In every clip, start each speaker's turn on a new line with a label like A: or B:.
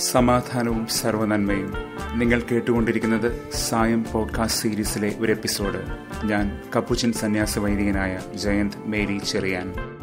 A: സമാധാനവും സർവനന്മയും നിങ്ങൾ കേട്ടുകൊണ്ടിരിക്കുന്നത് സായം പോഡ്കാസ്റ്റ് സീരീസിലെ ഒരു എപ്പിസോഡ് ഞാൻ കപ്പുച്ചൻ സന്യാസ വൈദികനായ ജയന്ത് മേരി ചെറിയാൻ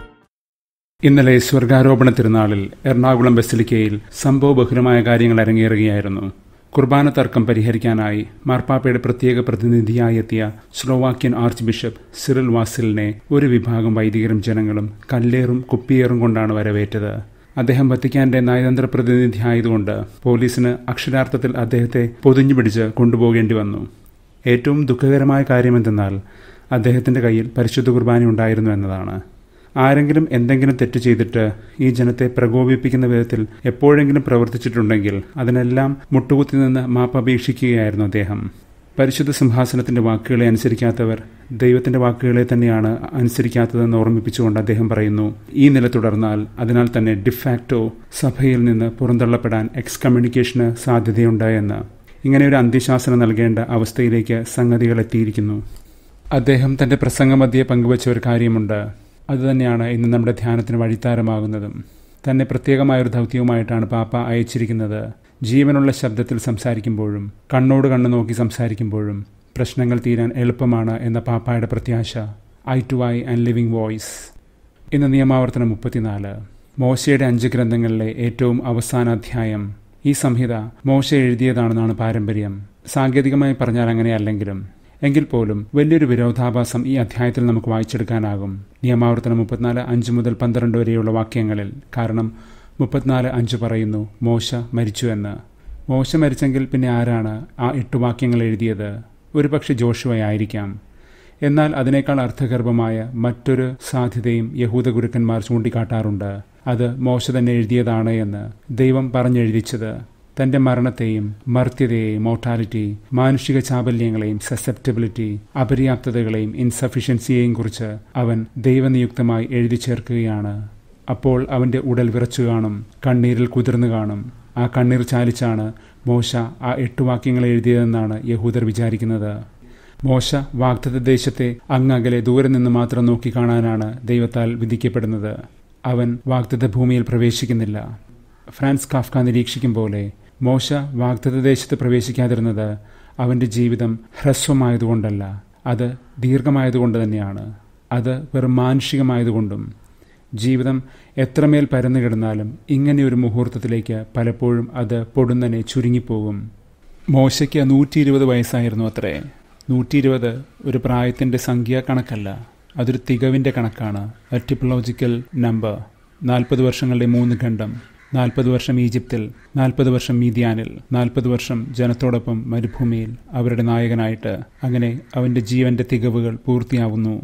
A: ഇന്നലെ സ്വർഗാരോപണ തിരുനാളിൽ എറണാകുളം ബസിലിക്കയിൽ സംഭവബഹുലമായ കാര്യങ്ങൾ അരങ്ങേറുകയായിരുന്നു കുർബാന തർക്കം പരിഹരിക്കാനായി മാർപ്പാപ്പയുടെ പ്രത്യേക പ്രതിനിധിയായി എത്തിയ സ്ലോവാക്യൻ ആർച്ച് ബിഷപ്പ് സിറിൽ വാസിലിനെ ഒരു വിഭാഗം വൈദികരും ജനങ്ങളും കല്ലേറും കുപ്പിയേറും കൊണ്ടാണ് വരവേറ്റത് അദ്ദേഹം വത്തിക്കാന്റെ നയതന്ത്ര പ്രതിനിധി ആയതുകൊണ്ട് പോലീസിന് അക്ഷരാർത്ഥത്തിൽ അദ്ദേഹത്തെ പൊതിഞ്ഞുപിടിച്ച് കൊണ്ടുപോകേണ്ടി വന്നു ഏറ്റവും ദുഃഖകരമായ കാര്യമെന്തെന്നാൽ അദ്ദേഹത്തിന്റെ കയ്യിൽ പരിശുദ്ധ കുർബാന ഉണ്ടായിരുന്നു എന്നതാണ് ആരെങ്കിലും എന്തെങ്കിലും തെറ്റ് ചെയ്തിട്ട് ഈ ജനത്തെ പ്രകോപിപ്പിക്കുന്ന വിധത്തിൽ എപ്പോഴെങ്കിലും പ്രവർത്തിച്ചിട്ടുണ്ടെങ്കിൽ അതിനെല്ലാം മുട്ടുകുത്തി നിന്ന് മാപ്പപേക്ഷിക്കുകയായിരുന്നു അദ്ദേഹം പരിശുദ്ധ സിംഹാസനത്തിന്റെ വാക്കുകളെ അനുസരിക്കാത്തവർ ദൈവത്തിന്റെ വാക്കുകളെ തന്നെയാണ് അനുസരിക്കാത്തതെന്ന് ഓർമ്മിപ്പിച്ചുകൊണ്ട് അദ്ദേഹം പറയുന്നു ഈ നില തുടർന്നാൽ അതിനാൽ തന്നെ ഡിഫാക്റ്റോ സഭയിൽ നിന്ന് പുറന്തള്ളപ്പെടാൻ എക്സ്കമ്മ്യൂണിക്കേഷന് സാധ്യതയുണ്ട് എന്ന് ഇങ്ങനെ ഒരു അന്ത്യശാസനം നൽകേണ്ട അവസ്ഥയിലേക്ക് സംഗതികൾ എത്തിയിരിക്കുന്നു അദ്ദേഹം തന്റെ പ്രസംഗമധ്യെ പങ്കുവച്ച ഒരു കാര്യമുണ്ട് അതുതന്നെയാണ് ഇന്ന് നമ്മുടെ ധ്യാനത്തിന് വഴിത്താരമാകുന്നതും തന്നെ പ്രത്യേകമായൊരു ദൗത്യവുമായിട്ടാണ് പാപ്പ അയച്ചിരിക്കുന്നത് ജീവനുള്ള ശബ്ദത്തിൽ സംസാരിക്കുമ്പോഴും കണ്ണോട് കണ്ണ് നോക്കി സംസാരിക്കുമ്പോഴും പ്രശ്നങ്ങൾ തീരാൻ എളുപ്പമാണ് എന്ന പാപ്പായുടെ പ്രത്യാശ eye to eye and living voice ഇന്ന് നിയമാവർത്തനം മുപ്പത്തിനാല് മോശയുടെ അഞ്ച് ഗ്രന്ഥങ്ങളിലെ ഏറ്റവും അവസാന അധ്യായം ഈ സംഹിത മോശ എഴുതിയതാണെന്നാണ് പാരമ്പര്യം സാങ്കേതികമായി പറഞ്ഞാൽ അങ്ങനെയല്ലെങ്കിലും എങ്കിൽ പോലും വലിയൊരു വിരോധാഭാസം ഈ അധ്യായത്തിൽ നമുക്ക് വായിച്ചെടുക്കാനാകും നിയമാവർത്തനം മുപ്പത്തിനാല് അഞ്ച് മുതൽ പന്ത്രണ്ട് വരെയുള്ള വാക്യങ്ങളിൽ കാരണം മുപ്പത്തിനാല് അഞ്ച് പറയുന്നു മോശ മരിച്ചു എന്ന് മോശ മരിച്ചെങ്കിൽ പിന്നെ ആരാണ് ആ എട്ട് വാക്യങ്ങൾ എഴുതിയത് ഒരുപക്ഷെ ജോഷുവയായിരിക്കാം എന്നാൽ അതിനേക്കാൾ അർത്ഥഗർഭമായ മറ്റൊരു സാധ്യതയും യഹൂദ ഗുരുക്കന്മാർ ചൂണ്ടിക്കാട്ടാറുണ്ട് അത് മോശ തന്നെ എഴുതിയതാണ് എന്ന് ദൈവം പറഞ്ഞെഴുതിച്ചത് തന്റെ മരണത്തെയും മർത്യതയെയും മോർട്ടാലിറ്റി മാനുഷിക ചാബല്യങ്ങളെയും സസെപ്റ്റബിലിറ്റി അപര്യാപ്തതകളെയും ഇൻസഫിഷ്യൻസിയെയും കുറിച്ച് അവൻ ദൈവനിയുക്തമായി എഴുതി ചേർക്കുകയാണ് അപ്പോൾ അവന്റെ ഉടൽ വിറച്ചു കാണും കണ്ണീരിൽ കുതിർന്നു കാണും ആ കണ്ണീർ ചാലിച്ചാണ് മോശ ആ എട്ട് വാക്യങ്ങൾ എഴുതിയതെന്നാണ് യഹൂദർ വിചാരിക്കുന്നത് മോശ വാഗ്ദത്ത ദേശത്തെ അങ്ങകലെ ദൂരെ നിന്ന് മാത്രം നോക്കി കാണാനാണ് ദൈവത്താൽ വിധിക്കപ്പെടുന്നത് അവൻ വാഗ്ദത്ത ഭൂമിയിൽ പ്രവേശിക്കുന്നില്ല ഫ്രാൻസ് കാഫ്ക നിരീക്ഷിക്കും പോലെ മോശ വാഗ്ദത്ത ദേശത്ത് പ്രവേശിക്കാതിരുന്നത് അവന്റെ ജീവിതം ഹ്രസ്വമായതുകൊണ്ടല്ല അത് ദീർഘമായതുകൊണ്ട് തന്നെയാണ് അത് വെറും മാനുഷികമായതുകൊണ്ടും ജീവിതം എത്രമേൽ പരന്നു കിടന്നാലും ഇങ്ങനെയൊരു മുഹൂർത്തത്തിലേക്ക് പലപ്പോഴും അത് പൊടുന്നനെ ചുരുങ്ങിപ്പോകും മോശയ്ക്ക് നൂറ്റി ഇരുപത് വയസ്സായിരുന്നു അത്രേ നൂറ്റി ഇരുപത് ഒരു പ്രായത്തിൻ്റെ സംഖ്യാ കണക്കല്ല അതൊരു തികവിൻ്റെ കണക്കാണ് ടിപ്പളോജിക്കൽ നമ്പർ നാൽപ്പത് വർഷങ്ങളുടെ മൂന്ന് ഖണ്ഡം നാൽപ്പത് വർഷം ഈജിപ്തിൽ നാൽപ്പത് വർഷം മീതിയാനിൽ നാൽപ്പത് വർഷം ജനത്തോടൊപ്പം മരുഭൂമിയിൽ അവരുടെ നായകനായിട്ട് അങ്ങനെ അവൻ്റെ ജീവന്റെ തികവുകൾ പൂർത്തിയാവുന്നു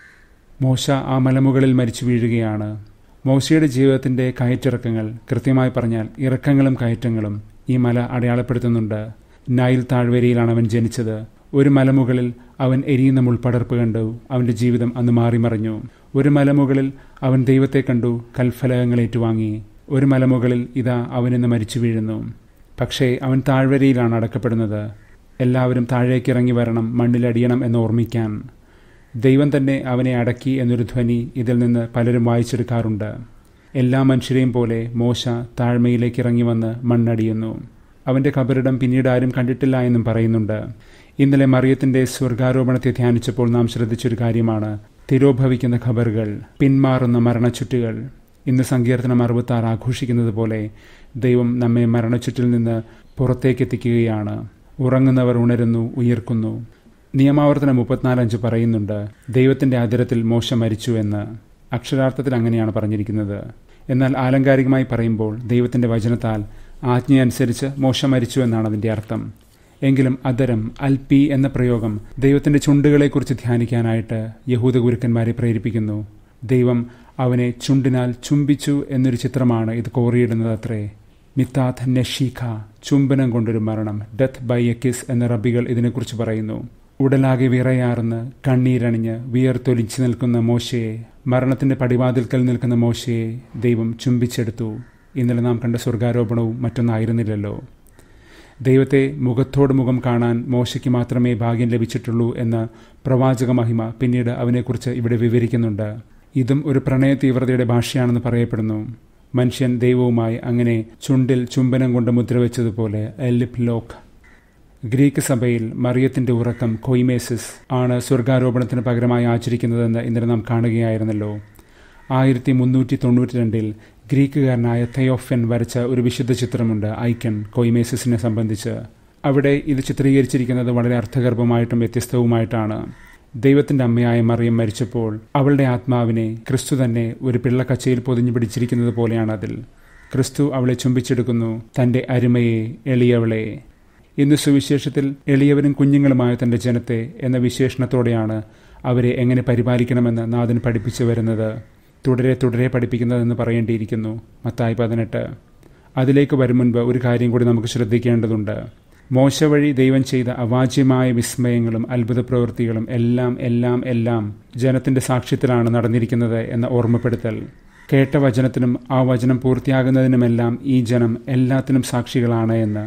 A: മോശ ആ മലമുകളിൽ മരിച്ചു വീഴുകയാണ് മോശയുടെ ജീവിതത്തിന്റെ കയറ്റിറക്കങ്ങൾ കൃത്യമായി പറഞ്ഞാൽ ഇറക്കങ്ങളും കയറ്റങ്ങളും ഈ മല അടയാളപ്പെടുത്തുന്നുണ്ട് നൈൽ താഴ്വരയിലാണ് അവൻ ജനിച്ചത് ഒരു മലമുകളിൽ അവൻ എരിയുന്ന മുൾപടർപ്പ് കണ്ടു അവന്റെ ജീവിതം അന്ന് മാറിമറിഞ്ഞു ഒരു മലമുകളിൽ അവൻ ദൈവത്തെ കണ്ടു കൽഫലകങ്ങൾ ഏറ്റുവാങ്ങി ഒരു മലമുകളിൽ ഇതാ അവനിന്ന് മരിച്ചു വീഴുന്നു പക്ഷേ അവൻ താഴ്വരയിലാണ് അടക്കപ്പെടുന്നത് എല്ലാവരും താഴേക്കിറങ്ങി വരണം മണ്ണിലടിയണം എന്ന് ഓർമ്മിക്കാൻ ദൈവം തന്നെ അവനെ അടക്കി എന്നൊരു ധ്വനി ഇതിൽ നിന്ന് പലരും വായിച്ചെടുക്കാറുണ്ട് എല്ലാ മനുഷ്യരെയും പോലെ മോശ താഴ്മയിലേക്ക് ഇറങ്ങി വന്ന് മണ്ണടിയുന്നു അവന്റെ കബറിടം പിന്നീട് ആരും കണ്ടിട്ടില്ല എന്നും പറയുന്നുണ്ട് ഇന്നലെ മറിയത്തിന്റെ സ്വർഗാരോപണത്തെ ധ്യാനിച്ചപ്പോൾ നാം ശ്രദ്ധിച്ചൊരു കാര്യമാണ് തിരോഭവിക്കുന്ന ഖബറുകൾ പിന്മാറുന്ന മരണച്ചുറ്റുകൾ ഇന്ന് സങ്കീർത്തനം അറുപത്താറ് ആഘോഷിക്കുന്നത് പോലെ ദൈവം നമ്മെ മരണച്ചുറ്റിൽ നിന്ന് പുറത്തേക്കെത്തിക്കുകയാണ് ഉറങ്ങുന്നവർ ഉണരുന്നു ഉയർക്കുന്നു നിയമാവർത്തനം മുപ്പത്തിനാലഞ്ച് പറയുന്നുണ്ട് ദൈവത്തിന്റെ ആദരത്തിൽ മോശ മരിച്ചു എന്ന് അക്ഷരാർത്ഥത്തിൽ അങ്ങനെയാണ് പറഞ്ഞിരിക്കുന്നത് എന്നാൽ ആലങ്കാരികമായി പറയുമ്പോൾ ദൈവത്തിന്റെ വചനത്താൽ ആജ്ഞയനുസരിച്ച് മോശ മരിച്ചു എന്നാണ് അതിന്റെ അർത്ഥം എങ്കിലും അതരം അൽപി എന്ന പ്രയോഗം ദൈവത്തിന്റെ ചുണ്ടുകളെക്കുറിച്ച് ധ്യാനിക്കാനായിട്ട് യഹൂദ ഗുരുക്കന്മാരെ പ്രേരിപ്പിക്കുന്നു ദൈവം അവനെ ചുണ്ടിനാൽ ചുംബിച്ചു എന്നൊരു ചിത്രമാണ് ഇത് കോറിയിടുന്നത് അത്രേ മിത്താഥ് നഷീഖ ചുംബനം കൊണ്ടൊരു മരണം ഡെത്ത് ബൈ എ കിസ് എന്ന റബ്ബികൾ ഇതിനെക്കുറിച്ച് പറയുന്നു ഉടലാകെ വിറയാർന്ന് കണ്ണീരണിഞ്ഞ് വിയർത്തൊലിച്ചു നിൽക്കുന്ന മോശയെ മരണത്തിന്റെ പടിവാതിൽക്കൽ നിൽക്കുന്ന മോശയെ ദൈവം ചുംബിച്ചെടുത്തു ഇന്നലെ നാം കണ്ട സ്വർഗാരോപണവും മറ്റൊന്നായിരുന്നില്ലല്ലോ ദൈവത്തെ മുഖത്തോട് മുഖം കാണാൻ മോശയ്ക്ക് മാത്രമേ ഭാഗ്യം ലഭിച്ചിട്ടുള്ളൂ എന്ന പ്രവാചക മഹിമ പിന്നീട് അവനെക്കുറിച്ച് ഇവിടെ വിവരിക്കുന്നുണ്ട് ഇതും ഒരു പ്രണയ തീവ്രതയുടെ ഭാഷയാണെന്ന് പറയപ്പെടുന്നു മനുഷ്യൻ ദൈവവുമായി അങ്ങനെ ചുണ്ടിൽ ചുംബനം കൊണ്ട് മുദ്രവെച്ചതുപോലെ എലിപ് ലോക്ക് ഗ്രീക്ക് സഭയിൽ മറിയത്തിന്റെ ഉറക്കം കൊയ്മേസിസ് ആണ് സ്വർഗാരോപണത്തിന് പകരമായി ആചരിക്കുന്നതെന്ന് ഇന്നലെ നാം കാണുകയായിരുന്നല്ലോ ആയിരത്തി മുന്നൂറ്റി തൊണ്ണൂറ്റി രണ്ടിൽ ഗ്രീക്കുകാരനായ തെയോഫൻ വരച്ച ഒരു വിശുദ്ധ ചിത്രമുണ്ട് ഐക്കൺ കൊയ്മേസിസിനെ സംബന്ധിച്ച് അവിടെ ഇത് ചിത്രീകരിച്ചിരിക്കുന്നത് വളരെ അർത്ഥഗർഭമായിട്ടും വ്യത്യസ്തവുമായിട്ടാണ് ദൈവത്തിന്റെ അമ്മയായ മറിയം മരിച്ചപ്പോൾ അവളുടെ ആത്മാവിനെ ക്രിസ്തു തന്നെ ഒരു പിള്ളക്കച്ചയിൽ പൊതിഞ്ഞു പിടിച്ചിരിക്കുന്നത് പോലെയാണ് അതിൽ ക്രിസ്തു അവളെ ചുംബിച്ചെടുക്കുന്നു തന്റെ അരുമയെ എളിയവളെ ഇന്ന് സുവിശേഷത്തിൽ എളിയവരും കുഞ്ഞുങ്ങളുമായ തന്റെ ജനത്തെ എന്ന വിശേഷണത്തോടെയാണ് അവരെ എങ്ങനെ പരിപാലിക്കണമെന്ന് നാഥൻ പഠിപ്പിച്ചു വരുന്നത് തുടരെ തുടരെ പഠിപ്പിക്കുന്നതെന്ന് പറയേണ്ടിയിരിക്കുന്നു മത്തായി പതിനെട്ട് അതിലേക്ക് വരും മുൻപ് ഒരു കാര്യം കൂടി നമുക്ക് ശ്രദ്ധിക്കേണ്ടതുണ്ട് മോശ വഴി ദൈവം ചെയ്ത അവാച്യമായ വിസ്മയങ്ങളും അത്ഭുത പ്രവൃത്തികളും എല്ലാം എല്ലാം എല്ലാം ജനത്തിന്റെ സാക്ഷ്യത്തിലാണ് നടന്നിരിക്കുന്നത് എന്ന ഓർമ്മപ്പെടുത്തൽ കേട്ട വചനത്തിനും ആ വചനം പൂർത്തിയാകുന്നതിനുമെല്ലാം ഈ ജനം എല്ലാത്തിനും സാക്ഷികളാണ് എന്ന്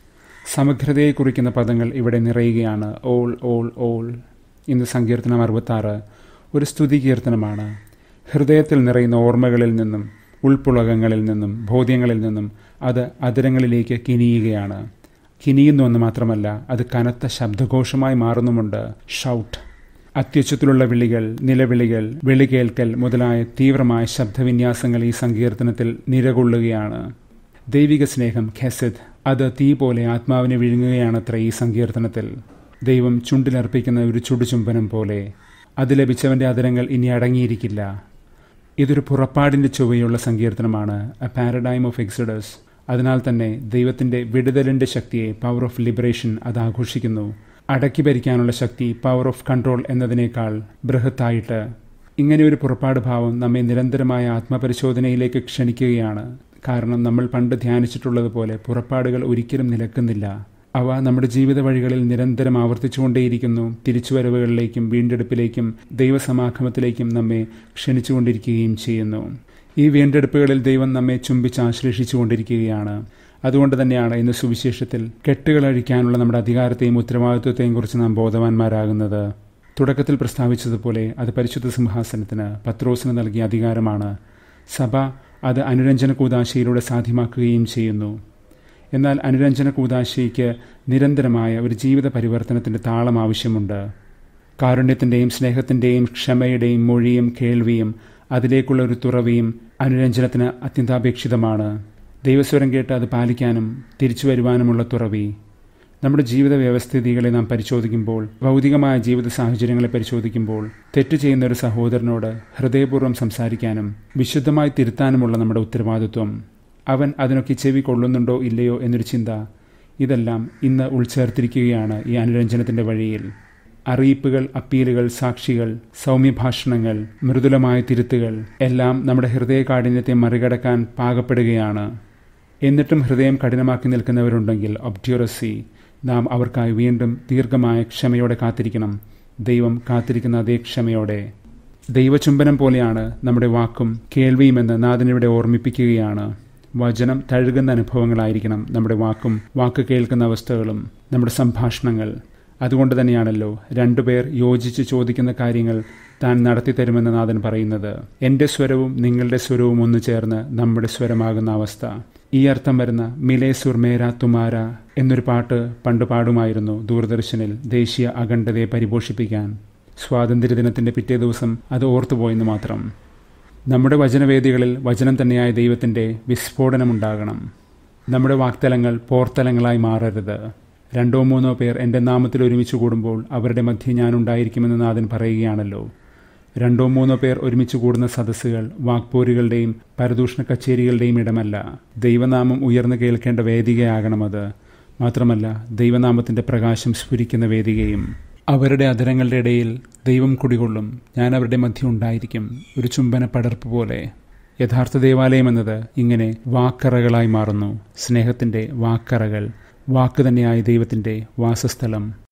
A: സമഗ്രതയെ കുറിക്കുന്ന പദങ്ങൾ ഇവിടെ നിറയുകയാണ് ഓൾ ഓൾ ഓൾ ഇന്ന് സങ്കീർത്തനം അറുപത്താറ് ഒരു സ്തുതി കീർത്തനമാണ് ഹൃദയത്തിൽ നിറയുന്ന ഓർമ്മകളിൽ നിന്നും ഉൾപ്പുളകങ്ങളിൽ നിന്നും ബോധ്യങ്ങളിൽ നിന്നും അത് അതിരങ്ങളിലേക്ക് കിനിയുകയാണ് കിനിയുന്നു എന്ന് മാത്രമല്ല അത് കനത്ത ശബ്ദഘോഷമായി മാറുന്നുമുണ്ട് ഷൗട്ട് അത്യുച്ചത്തിലുള്ള വിളികൾ നിലവിളികൾ വിളി കേൾക്കൽ മുതലായ തീവ്രമായ ശബ്ദവിന്യാസങ്ങൾ ഈ സങ്കീർത്തനത്തിൽ നിരകൊള്ളുകയാണ് ദൈവിക സ്നേഹം ഖെസദ് അത് തീ പോലെ ആത്മാവിനെ വിഴുങ്ങുകയാണത്ര ഈ സങ്കീർത്തനത്തിൽ ദൈവം ചുണ്ടിലർപ്പിക്കുന്ന ഒരു ചുടുചുംബനം പോലെ അത് ലഭിച്ചവന്റെ അതരങ്ങൾ ഇനി അടങ്ങിയിരിക്കില്ല ഇതൊരു പുറപ്പാടിന്റെ ചൊവ്വയുള്ള സങ്കീർത്തനമാണ് എ പാരഡൈം ഓഫ് എക്സഡസ് അതിനാൽ തന്നെ ദൈവത്തിന്റെ വിടുതലിന്റെ ശക്തിയെ പവർ ഓഫ് ലിബറേഷൻ അത് ആഘോഷിക്കുന്നു അടക്കി ഭരിക്കാനുള്ള ശക്തി പവർ ഓഫ് കൺട്രോൾ എന്നതിനേക്കാൾ ബൃഹത്തായിട്ട് ഇങ്ങനെ ഒരു പുറപ്പാട് ഭാവം നമ്മെ നിരന്തരമായ ആത്മപരിശോധനയിലേക്ക് ക്ഷണിക്കുകയാണ് കാരണം നമ്മൾ പണ്ട് ധ്യാനിച്ചിട്ടുള്ളതുപോലെ പുറപ്പാടുകൾ ഒരിക്കലും നിലക്കുന്നില്ല അവ നമ്മുടെ ജീവിത വഴികളിൽ നിരന്തരം ആവർത്തിച്ചുകൊണ്ടേയിരിക്കുന്നു തിരിച്ചുവരവുകളിലേക്കും വീണ്ടെടുപ്പിലേക്കും ദൈവസമാഗമത്തിലേക്കും നമ്മെ ക്ഷണിച്ചുകൊണ്ടിരിക്കുകയും ചെയ്യുന്നു ഈ വീണ്ടെടുപ്പുകളിൽ ദൈവം നമ്മെ ചുംബിച്ച് ആശ്ലേഷിച്ചുകൊണ്ടിരിക്കുകയാണ് അതുകൊണ്ട് തന്നെയാണ് ഇന്ന് സുവിശേഷത്തിൽ കെട്ടുകൾ അഴിക്കാനുള്ള നമ്മുടെ അധികാരത്തെയും ഉത്തരവാദിത്വത്തെയും കുറിച്ച് നാം ബോധവാന്മാരാകുന്നത് തുടക്കത്തിൽ പ്രസ്താവിച്ചതുപോലെ അത് പരിശുദ്ധ സിംഹാസനത്തിന് പത്രോസിന് നൽകിയ അധികാരമാണ് സഭ അത് അനുരഞ്ജന കൂതാശയിലൂടെ സാധ്യമാക്കുകയും ചെയ്യുന്നു എന്നാൽ അനുരഞ്ജന കൂതാശയ്ക്ക് നിരന്തരമായ ഒരു ജീവിത പരിവർത്തനത്തിന്റെ താളം ആവശ്യമുണ്ട് കാരുണ്യത്തിന്റെയും സ്നേഹത്തിന്റെയും ക്ഷമയുടെയും മൊഴിയും കേൾവിയും അതിലേക്കുള്ള ഒരു തുറവിയും അനുരഞ്ജനത്തിന് അത്യന്താപേക്ഷിതമാണ് ദൈവസ്വരം കേട്ട് അത് പാലിക്കാനും തിരിച്ചു വരുവാനുമുള്ള തുറവി നമ്മുടെ ജീവിത വ്യവസ്ഥിതികളെ നാം പരിശോധിക്കുമ്പോൾ ഭൗതികമായ ജീവിത സാഹചര്യങ്ങളെ പരിശോധിക്കുമ്പോൾ തെറ്റ് ചെയ്യുന്ന ഒരു സഹോദരനോട് ഹൃദയപൂർവ്വം സംസാരിക്കാനും വിശുദ്ധമായി തിരുത്താനുമുള്ള നമ്മുടെ ഉത്തരവാദിത്വം അവൻ അതിനൊക്കെ ചെവി കൊള്ളുന്നുണ്ടോ ഇല്ലയോ എന്നൊരു ചിന്ത ഇതെല്ലാം ഇന്ന് ഉൾച്ചേർത്തിരിക്കുകയാണ് ഈ അനുരഞ്ജനത്തിന്റെ വഴിയിൽ അറിയിപ്പുകൾ അപ്പീലുകൾ സാക്ഷികൾ സൗമ്യഭാഷണങ്ങൾ മൃദുലമായ തിരുത്തുകൾ എല്ലാം നമ്മുടെ ഹൃദയകാഠിന്യത്തെ മറികടക്കാൻ പാകപ്പെടുകയാണ് എന്നിട്ടും ഹൃദയം കഠിനമാക്കി നിൽക്കുന്നവരുണ്ടെങ്കിൽ ഒബ്ഡ്യൂറസി നാം അവർക്കായി വീണ്ടും ദീർഘമായ ക്ഷമയോടെ കാത്തിരിക്കണം ദൈവം കാത്തിരിക്കുന്ന അതേ ക്ഷമയോടെ ദൈവചുംബനം പോലെയാണ് നമ്മുടെ വാക്കും കേൾവിയുമെന്ന് നാഥനിവിടെ ഓർമ്മിപ്പിക്കുകയാണ് വചനം തഴുകുന്ന അനുഭവങ്ങളായിരിക്കണം നമ്മുടെ വാക്കും വാക്ക് കേൾക്കുന്ന അവസ്ഥകളും നമ്മുടെ സംഭാഷണങ്ങൾ അതുകൊണ്ട് തന്നെയാണല്ലോ രണ്ടുപേർ യോജിച്ച് ചോദിക്കുന്ന കാര്യങ്ങൾ താൻ നടത്തിത്തരുമെന്ന് നാഥൻ പറയുന്നത് എൻ്റെ സ്വരവും നിങ്ങളുടെ സ്വരവും ഒന്നു ചേർന്ന് നമ്മുടെ സ്വരമാകുന്ന അവസ്ഥ ഈ അർത്ഥം വരുന്ന മിലേ സുർമേര തുമാര എന്നൊരു പാട്ട് പണ്ട് പാടുമായിരുന്നു ദൂരദർശനിൽ ദേശീയ അഖണ്ഡതയെ പരിപോഷിപ്പിക്കാൻ സ്വാതന്ത്ര്യദിനത്തിന്റെ പിറ്റേ ദിവസം അത് ഓർത്തുപോയെന്ന് മാത്രം നമ്മുടെ വചനവേദികളിൽ വചനം തന്നെയായ ദൈവത്തിന്റെ വിസ്ഫോടനമുണ്ടാകണം നമ്മുടെ വാക്തലങ്ങൾ പോർത്തലങ്ങളായി മാറരുത് രണ്ടോ മൂന്നോ പേർ എൻ്റെ നാമത്തിൽ ഒരുമിച്ച് കൂടുമ്പോൾ അവരുടെ മധ്യ ഞാനുണ്ടായിരിക്കുമെന്ന് നാഥൻ പറയുകയാണല്ലോ രണ്ടോ മൂന്നോ പേർ ഒരുമിച്ച് കൂടുന്ന സദസ്സുകൾ വാക്പോരുകളുടെയും പരദൂഷണ കച്ചേരികളുടെയും ഇടമല്ല ദൈവനാമം ഉയർന്നു കേൾക്കേണ്ട വേദികയാകണം അത് മാത്രമല്ല ദൈവനാമത്തിന്റെ പ്രകാശം സ്ഫുരിക്കുന്ന വേദികയും അവരുടെ അധരങ്ങളുടെ ഇടയിൽ ദൈവം കുടികൊള്ളും ഞാൻ അവരുടെ മധ്യം ഉണ്ടായിരിക്കും ഒരു ചുംബന പടർപ്പ് പോലെ യഥാർത്ഥ ദേവാലയം എന്നത് ഇങ്ങനെ വാക്കറകളായി മാറുന്നു സ്നേഹത്തിന്റെ വാക്കറകൾ വാക്ക് തന്നെയായ ദൈവത്തിന്റെ വാസസ്ഥലം